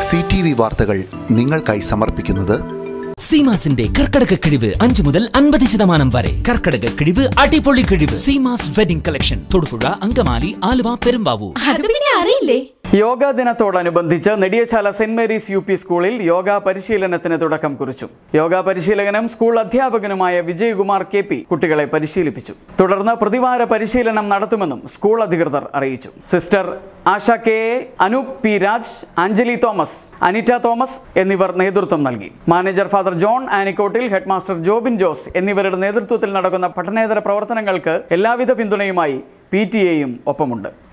C T V വാർത്തകൾ നിങ്ങൾക്കായി സമർപ്പിക്കുന്നത് സീമാസിന്റെ കർക്കടക കിഴിവ് അഞ്ചു മുതൽ അൻപത് ശതമാനം വരെ കർക്കടക കിഴിവ് അടിപൊളി കിഴിവ് സീമാസ് വെഡിംഗ് കളക്ഷൻ തൊടുപുഴ അങ്കമാലി ആലുവ പെരുമ്പാവൂർ അത് പിന്നെ അറിയില്ലേ യോഗാ ദിനത്തോടനുബന്ധിച്ച് Nediyasala saint Mary's U P സ്കൂളിൽ യോഗ പരിശീലനത്തിന് തുടക്കം കുറിച്ചു യോഗ പരിശീലകനും സ്കൂൾ അധ്യാപകനുമായ വിജയകുമാർ കെ പി കുട്ടികളെ പരിശീലിപ്പിച്ചു തുടർന്ന് പ്രതിവാര പരിശീലനം നടത്തുമെന്നും സ്കൂൾ അധികൃതർ അറിയിച്ചു sister Asha K A Anoop P Raj Anjali Thomas Anita Thomas എന്നിവർ നേതൃത്വം നൽകി manager father John Anikkottil headmaster Jobin Jose എന്നിവരുടെ നേതൃത്വത്തിൽ നടക്കുന്ന പഠനേതര പ്രവർത്തനങ്ങൾക്ക് എല്ലാവിധ പിന്തുണയുമായി പി ടി എയും ഒപ്പമുണ്ട്